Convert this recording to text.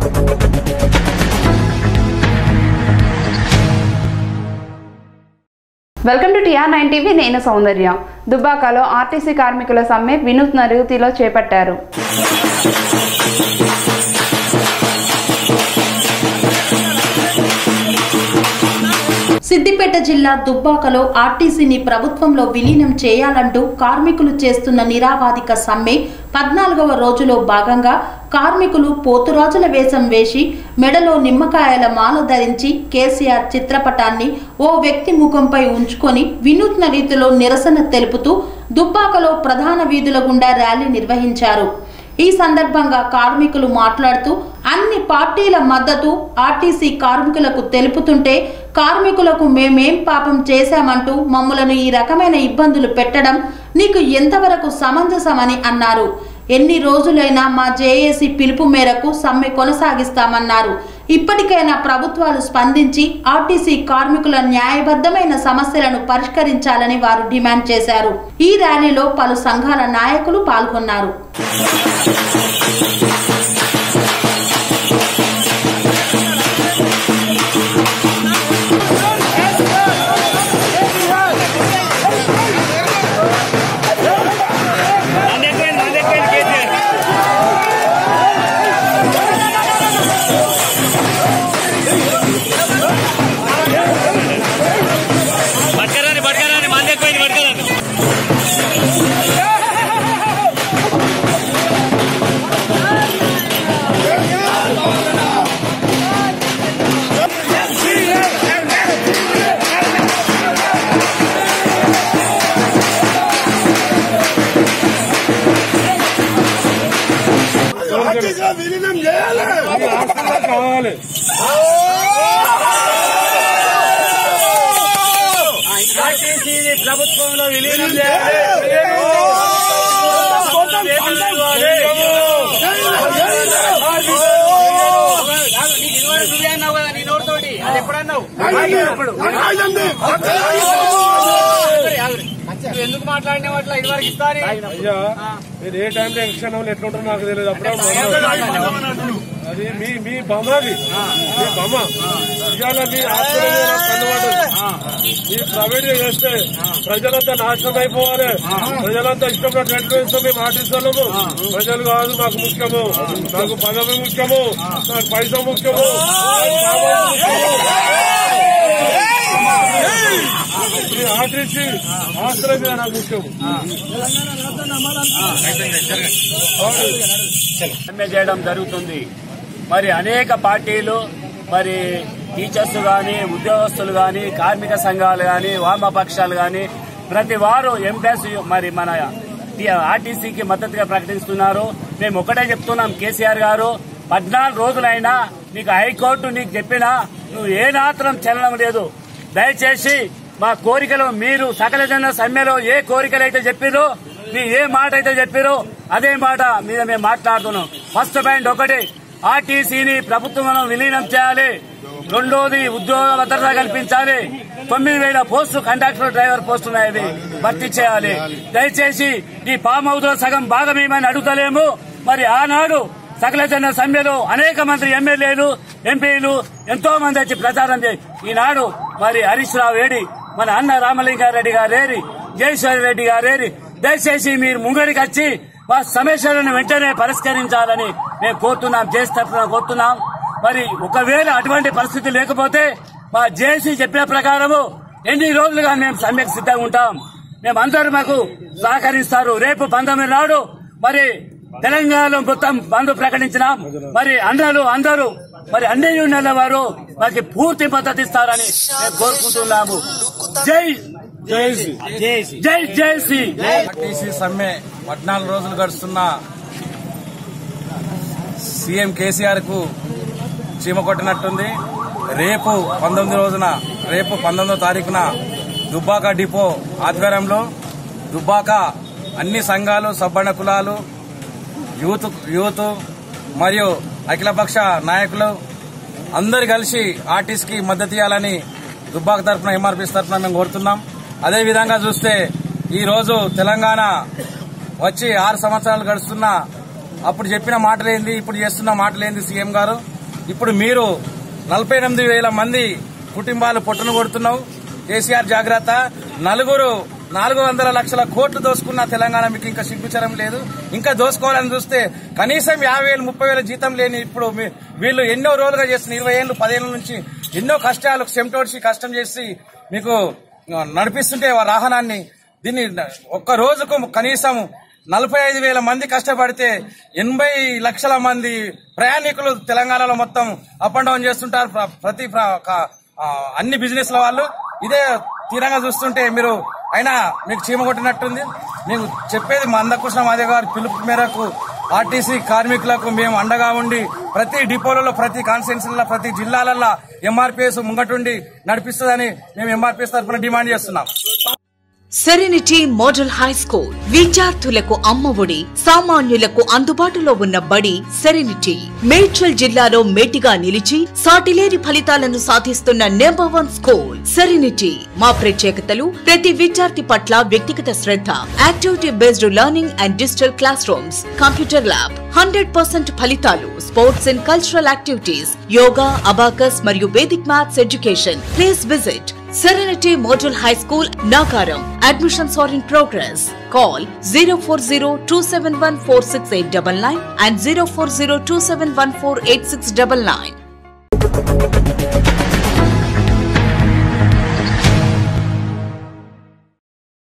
Welcome to TR nine TV నేను సౌందర్య దుబ్బాకలో RTC కార్మికుల సమ్మె వినూత్న రీతిలో చేపట్టారు సిద్దిపేట జిల్లా దుబ్బాకలో ఆర్టీసీని ప్రభుత్వంలో విలీనం చేయాలంటూ కార్మికులు చేస్తున్న నిరావాదిక సమ్మె పద్నాలుగవ రోజులో భాగంగా కార్మికులు పోతురాజుల వేషం వేసి మెడలో నిమ్మకాయల మాల ధరించి కేసీఆర్ చిత్రపటాన్ని ఓ వ్యక్తి ముఖంపై ఉంచుకొని వినూత్న రీతిలో నిరసన తెలుపుతూ దుబ్బాకలో ప్రధాన వీధుల గుండా ర్యాలీ నిర్వహించారు ఈ సందర్భంగా కార్మికులు మాట్లాడుతూ అన్ని పార్టీల మద్దతు ఆర్టీసీ కార్మికులకు తెలుపుతుంటే కార్మికులకు మేమేం పాపం చేశామంటూ మమ్మలను ఈ రకమైన ఇబ్బందులు పెట్టడం నీకు ఎంతవరకు సమంజసమని అన్నారు ఎన్ని రోజులైనా మా జేఏసీ పిలుపు మేరకు సమ్మె కొనసాగిస్తామన్నారు ఇప్పటికైనా ప్రభుత్వాలు స్పందించి ఆర్టీసీ కార్మికుల న్యాయబద్ధమైన సమస్యలను పరిష్కరించాలని వారు డిమాండ్ చేశారు ఈ ర్యాలీలో పలు సంఘాల నాయకులు పాల్గొన్నారు పట్టుకరాని పట్టుకరాని మంది ఎక్కువైంది పట్టుకరాని ఆర్టీసీలో విలీనం చేయాలి కావాలి ఆర్టీసీని ప్రభుత్వంలో విలీనం చేయాలి నీకు ఇన్వాయిస్ నువ్వే అన్నావు కదా నీ నోటితోటి అది ఎప్పుడన్నావు రాజండి నువ్వు ఎందుకు మాట్లాడినావు అట్లా ఇది వరకు ఇస్తాను అయ్యా మీరు ఏ టైంలో ఏ క్షణంలో ఎట్లుంటారో నాకు తెలియదు అప్పుడే అది మీ మీ బొమ్మ అది మీ బొమ్మ ఇవాళ మీ హాస్పిటల్ కన్నుబాటు మీరు ప్రైవేట్ గా చేస్తే ప్రజలంతా నాశనం అయిపోవాలి ప్రజలంతా ఇష్టపడిన రేట్లు ఇస్తాం మేము ఆటిస్తున్నాము ప్రజలు కాదు మాకు ముఖ్యము నాకు పదవి ముఖ్యము నాకు పైసా ముఖ్యము నాకు సామాను ముఖ్యము. మీ ఆర్టీసీ ఆశ్రయం మీద నాకు ముఖ్యము సమ్మె చేయడం జరుగుతుంది మరి అనేక పార్టీలు మరి టీచర్స్ గాని ఉద్యోగస్తులు గాని కార్మిక సంఘాలు గాని వామపక్షాలు గాని ప్రతి వారు ఎంప్లాయస్ మరి మన ఆర్టీసీకి మద్దతుగా ప్రకటిస్తున్నారు మేము ఒకటే చెప్తున్నాం కేసీఆర్ గారు పద్నాలుగు రోజులైనా నీకు హైకోర్టు నీకు చెప్పినా నువ్వు ఏ మాత్రం చెల్లడం లేదు దయచేసి మా కోరికలు మీరు సకల జన సమ్మెలో ఏ కోరికలు అయితే చెప్పిరో మీరు ఏ మాట అయితే చెప్పారో అదే మాట మీద మేము మాట్లాడుతున్నాం ఫస్ట్ పాయింట్ ఒకటి ఆర్టీసీని ప్రభుత్వంలో విలీనం చేయాలి రెండోది ఉద్యోగ భద్రత కల్పించాలి తొమ్మిది వేల పోస్టు కండక్టర్ డ్రైవర్ పోస్టు ఉన్నాయి భర్తీ చేయాలి దయచేసి ఈ పామ్ హౌస్ లో సగం భాగం ఏమని అడుగుతలేము మరి ఆనాడు సకల జన సమ్మెలో అనేక మంది ఎమ్మెల్యేలు ఎంపీలు ఎంతో మంది వచ్చి ప్రచారం చేయి ఈనాడు మరి హరీష్ రావు ఏడి మన అన్న రామలింగారెడ్డి గారేరి జయశ్వరి రెడ్డి గారేరి దయచేసి మీరు ముంగడికి వచ్చి మా సమస్యలను వెంటనే పరిష్కరించాలని మేము కోరుతున్నాం జేసీ తరఫున కోరుతున్నాం మరి ఒకవేళ అటువంటి పరిస్థితి లేకపోతే మా జేసీ చెప్పిన ప్రకారము ఎన్ని రోజులుగా మేము సమ్మెకు సిద్ధంగా ఉంటాం మేమందరూ మాకు సహకరిస్తారు రేపు పంతొమ్మిది నాడు మరి తెలంగాణలో మొత్తం బంద్ ప్రకటించినాం మరి అందరూ అందరూ మరి అన్ని యూనియన్ల వారు మాకు పూర్తి మద్దతు ఇస్తారని మేము కోరుకుంటున్నాము జై జై జై జేసీ ఆర్టీసీ సమ్మె పద్నాలుగు రోజులు గడుస్తున్న సీఎం కేసీఆర్ కు చీమ కొట్టినట్టుంది రేపు పంతొమ్మిది రోజున రేపు పంతొమ్మిదో తారీఖున దుబ్బాక డిపో ఆధ్వర్యంలో దుబ్బాక అన్ని సంఘాలు సబ్బణ కులాలు యూత్ యూత్ మరియు అఖిలపక్ష నాయకులు అందరు కలిసి ఆర్టీసీకి మద్దతు ఇవ్వాలని దుబ్బాక తరఫున ఎంఆర్పీ తరఫున మేము కోరుతున్నాం అదేవిధంగా చూస్తే ఈ రోజు తెలంగాణ వచ్చి ఆరు సంవత్సరాలు గడుస్తున్నా అప్పుడు చెప్పిన మాటలేంది ఇప్పుడు చేస్తున్న మాటలేంది సీఎం గారు ఇప్పుడు మీరు నలభై ఎనిమిది వేల మంది కుటుంబాలు పొట్టును కొడుతున్నావు కేసీఆర్ జాగ్రత్త నలుగురు నాలుగు వందల లక్షల కోట్లు దోసుకున్న తెలంగాణ మీకు ఇంకా సిగ్గుచరం లేదు ఇంకా దోసుకోవాలని చూస్తే కనీసం యాభై వేలు ముప్పై వేల జీతం లేని ఇప్పుడు మీ- వీళ్ళు ఎన్నో రోజులుగా చేస్తున్న ఇరవై ఏళ్ళు పదేళ్ల నుంచి ఎన్నో కష్టాలు చెమటోడ్చి కష్టం చేసి మీకు నడిపిస్తుంటే ఆ వాహనాన్ని దీన్ని ఒక్క రోజుకు కనీసం నలభై ఐదు వేల మంది కష్టపడితే ఎనభై లక్షల మంది ప్రయాణికులు తెలంగాణలో మొత్తం అప్ అండ్ డౌన్ చేస్తుంటారు ప్ర- ప్రతి ప్ర- క- ఆ, అన్ని బిజినెస్ ల వాళ్ళు ఇదే తీరంగా చూస్తుంటే మీరు అయినా మీకు చీమ కొట్టినట్టుంది మీకు చెప్పేది మా అందకృష్ణ మాదే గారి పిలుపు మేరకు ఆర్టీసీ కార్మికులకు మేము అండగా ఉండి ప్రతి డిపోలలో ప్రతి కాన్స్టిట్యూన్సీలలో ప్రతి జిల్లాలలో ఎంఆర్పీఎస్ ముంగటుండి నడిపిస్తుందని మేము ఎంఆర్పీఎస్ తరఫున డిమాండ్ చేస్తున్నాం సెరెనిటీ మోడల్ హై స్కూల్ విద్యార్థులకు అమ్మఒడి సామాన్యులకు అందుబాటులో ఉన్న బడి సెరెనిటీ మేడ్చల్ జిల్లాలో మేటిగా నిలిచి సాటిలేని ఫలితాలను సాధిస్తున్న నెంబర్ వన్ స్కూల్ సెరెనిటీ మా ప్రత్యేకతలు ప్రతి విద్యార్థి పట్ల వ్యక్తిగత శ్రద్ధ activity based learning and digital class rooms computer lab hundred percent ఫలితాలు sports and cultural activities yoga abacus మరియు Vedic maths education please visit Serenity Model High School, Nagaram. Admissions are in progress. Call 040-271-46899 and 040-271-48699.